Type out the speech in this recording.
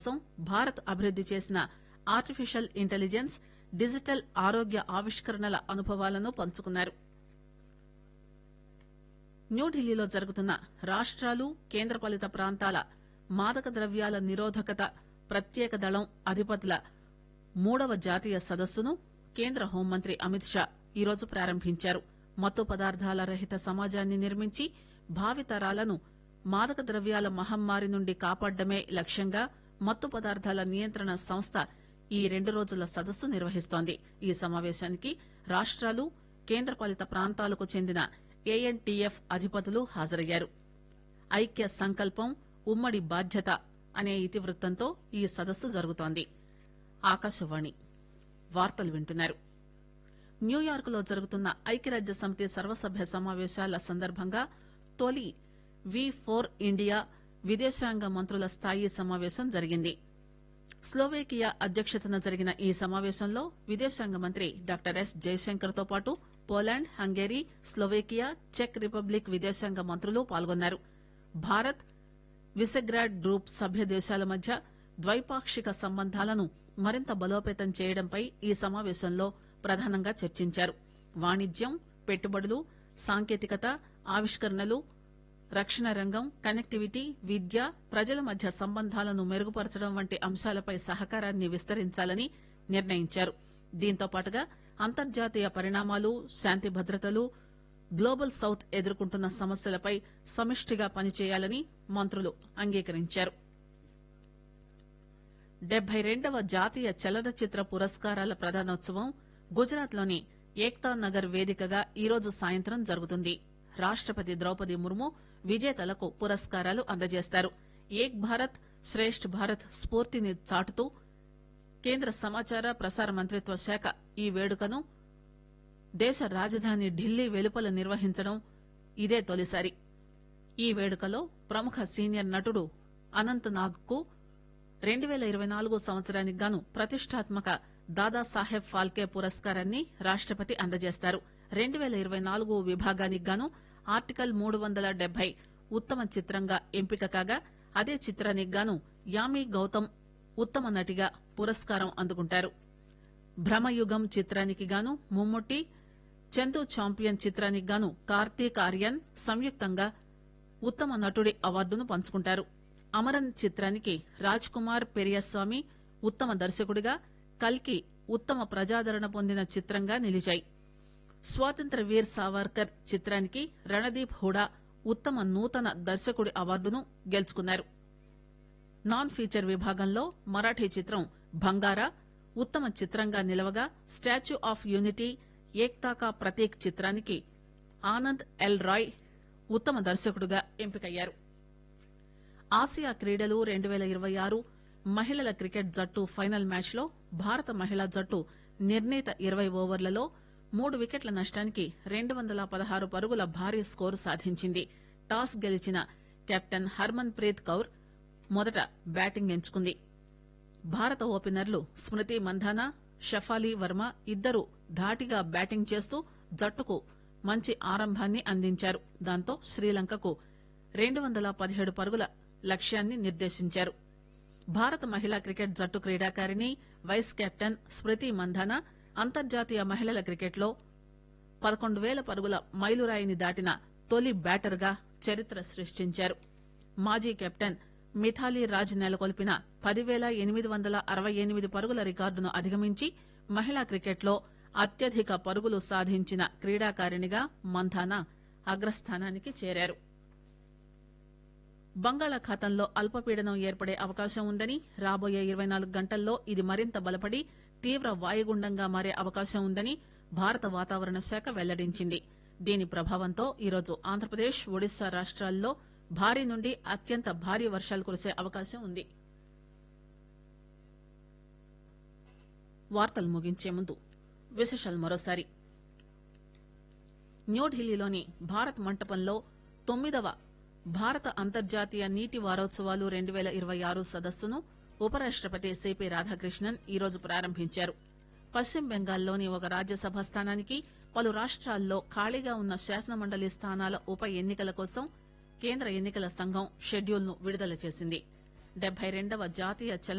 కోసం భారత్ అభివృద్ది చేసిన ఆర్టిఫిషియల్ ఇంటెలిజెన్స్ డిజిటల్ ఆరోగ్య ఆవిష్కరణల అనుభవాలను పంచుకున్నారు న్యూఢిల్లీలో జరుగుతున్న రాష్టాలు కేంద్రపాలిత ప్రాంతాల మాదక ద్రవ్యాల నిరోధకత ప్రత్యేక దళం అధిపతుల మూడవ జాతీయ సదస్సును కేంద్ర హోంమంత్రి అమిత్ షా ఈరోజు ప్రారంభించారు మత్తు పదార్థాల రహిత సమాజాన్ని నిర్మించి భావితరాలను మాదక ద్రవ్యాల మహమ్మారి నుండి కాపాడమే లక్ష్యంగా మత్తు పదార్థాల నియంత్రణ సంస్థ ఈ రెండు రోజుల సదస్సు నిర్వహిస్తోంది ఈ సమావేశానికి రాష్టాలు కేంద్రపాలిత ప్రాంతాలకు చెందిన ఏఎన్టీఎఫ్ అధిపతులు హాజరయ్యారు ఐక్య సంకల్పం ఉమ్మడి బాధ్యత అనే ఇతివృత్తంతో ఈ సదస్సు జరుగుతోంది ఆకాశవాణి వార్తలు వింటున్నారు న్యూయార్క్ లో జరుగుతున్న ఐక్యరాజ్య సమితి సర్వసభ్య సమావేశాల సందర్భంగా తొలి వి ఫోర్ ఇండియా విదేశాంగ మంత్రుల స్థాయి సమావేశం జరిగింది స్లోవేకియా అధ్యక్షతన జరిగిన ఈ సమావేశంలో విదేశాంగ మంత్రి డాక్టర్ ఎస్ జయశంకర్ తో పాటు పోలాండ్ హంగేరీ స్లోవేకియా చెక్ రిపబ్లిక్ విదేశాంగ మంత్రులు పాల్గొన్నారు భారత్ విసెగ్రాడ్ గ్రూప్ సభ్య దేశాల మధ్య ద్వైపాక్షిక సంబంధాలను మరింత బలోపేతం చేయడంపై ఈ సమావేశంలో ప్రధానంగా చర్చించారు వాణిజ్యం పెట్టుబడులు సాంకేతికత ఆవిష్కరణలు రక్షణ రంగం కనెక్టివిటీ విద్య ప్రజల మధ్య సంబంధాలను మెరుగుపరచడం వంటి అంశాలపై సహకారాన్ని విస్తరించాలని నిర్ణయించారు దీంతో పాటుగా అంతర్జాతీయ పరిణామాలు శాంతి భద్రతలు గ్లోబల్ సౌత్ ఎదుర్కొంటున్న సమస్యలపై సమిష్టిగా పనిచేయాలని మంత్రులు అంగీకరించారు డెబ్బై రెండవ జాతీయ చలనచిత్ర పురస్కారాల ప్రదానోత్సవం గుజరాత్ లోని ఏక్తా నగర్ వేదికగా ఈరోజు సాయంత్రం జరుగుతుంది రాష్టపతి ద్రౌపది ముర్ము విజేతలకు పురస్కారాలు అందజేస్తారు ఏక్ భారత్ శ్రేష్ఠ్ భారత్ స్ఫూర్తిని చాటుతూ కేంద్ర సమాచార ప్రసార మంత్రిత్వ శాఖ ఈ వేడుకను దేశ రాజధాని ఢిల్లీ వెలుపల నిర్వహించడం ఇదే తొలిసారి ఈ వేడుకలో ప్రముఖ సీనియర్ నటుడు అనంత్ నాగ్ కు రెండు పేల ఇరవై నాలుగు సంవత్సరానికి గాను ప్రతిష్టాత్మక దాదాసాహెబ్ ఫాల్కే పురస్కారాన్ని రాష్టపతి అందజేస్తారు రెండు పేల ఇరవై నాలుగు విభాగానికి గాను ఆర్టికల్ మూడు వందల డెబ్బై ఉత్తమ చిత్రంగా ఎంపిక కాగా అదే చిత్రానికి గాను యామి గౌతమ్ ఉత్తమ నటిగా పురస్కారం అందుకుంటారు భ్రమయుగం చిత్రానికి గాను ముమ్ముట్టి చందు చాంపియన్ చిత్రానికి గాను కార్తీక్ ఆర్యన్ సంయుక్తంగా ఉత్తమ నటుడి అవార్డును పంచుకుంటారు అమరన్ చిత్రానికి రాజ్ కుమార్ పెరియస్వామి ఉత్తమ దర్శకుడిగా కల్కి ఉత్తమ ప్రజాదరణ పొందిన చిత్రంగా నిలిచాయి స్వాతంత్ర వీర్ సావర్కర్ చిత్రానికి రణదీప్ హుడా ఉత్తమ నూతన దర్శకుడి అవార్డును గెలుచుకున్నారు నాన్ ఫీచర్ విభాగంలో మరాఠీ చిత్రం బంగారా ఉత్తమ చిత్రంగా నిలవగా statue of unity Ekta Ka Prateek చిత్రానికి ఆనంద్ ఎల్ రాయ్ ఉత్తమ దర్శకుడుగా ఎంపికయ్యారు ఆసియా క్రీడలు రెండు పేల ఇరవై ఆరు మహిళల క్రికెట్ జట్టు ఫైనల్ మ్యాచ్ లో భారత మహిళా జట్టు నిర్ణీత ఇరవై ఓవర్లలో మూడు వికెట్ల నష్టానికి రెండు వందల పదహారు పరుగుల భారీ స్కోరు సాధించింది టాస్ గెలిచిన కెప్టెన్ హర్మన్ ప్రీత్ కౌర్ మొదట బ్యాటింగ్ ఎంచుకుంది భారత ఓపెనర్లు స్మృతి మంధానా షఫాలి వర్మ ఇద్దరు ధాటిగా బ్యాటింగ్ చేస్తూ జట్టుకు మంచి ఆరంభాన్ని అందించారు దాంతో శ్రీలంకకు రెండు వందల పదిహేడు పరుగుల లక్ష్యాన్ని నిర్దేశించారు భారత మహిళా క్రికెట్ జట్టు క్రీడాకారిణి వైస్ కెప్టెన్ స్మృతి మంధానా అంతర్జాతీయ మహిళల క్రికెట్లో పదకొండు పేల పరుగుల మైలురాయిని దాటిన తొలి బ్యాటర్ గా చరిత్ర సృష్టించారు మాజీ కెప్టెన్ మిథాలీ రాజ్ నెలకొల్పిన పదివేల ఎనిమిది వందల అరవై ఎనిమిది పరుగుల రికార్డును అధిగమించి మహిళా క్రికెట్లో అత్యధిక పరుగులు సాధించిన క్రీడాకారిణిగా మంధానా అగ్రస్థానానికి చేరారు బంగాళాఖాతంలో అల్పపీడనం ఏర్పడే అవకాశం ఉందని రాబోయే ఇరవై నాలుగు గంటల్లో ఇది మరింత బలపడి తీవ్ర వాయుగుండంగా మారే అవకాశం ఉందని భారత వాతావరణ శాఖ వెల్లడించింది దీని ప్రభావంతో ఈరోజు ఆంధ్రప్రదేశ్ ఒడిశా రాష్ట్రాల్లో భారీ నుండి అత్యంత భారీ వర్షాలు కురిసే అవకాశం ఉంది వార్తలు ముగించే ముందు విశేషాలు మరోసారి న్యూఢిల్లీలోని భారత్ మంటపంలో తొమ్మిదవ భారత అంతర్జాతీయ నీటి వారోత్సవాలు రెండు పేల ఇరవై ఆరు సదస్సును ఉపరాష్టపతి సిపి రాధాకృష్ణన్ ఈరోజు ప్రారంభించారు పశ్చిమ బెంగాల్లోని ఒక రాజ్యసభ స్థానానికి పలు రాష్ట్రాల్లో ఖాళీగా ఉన్న శాసనమండలి స్థానాల ఉప ఎన్నికల కోసం కేంద్ర ఎన్నికల సంఘం షెడ్యూల్ ను విడుదల చేసింది డెబ్బై రెండవ జాతీయ చలన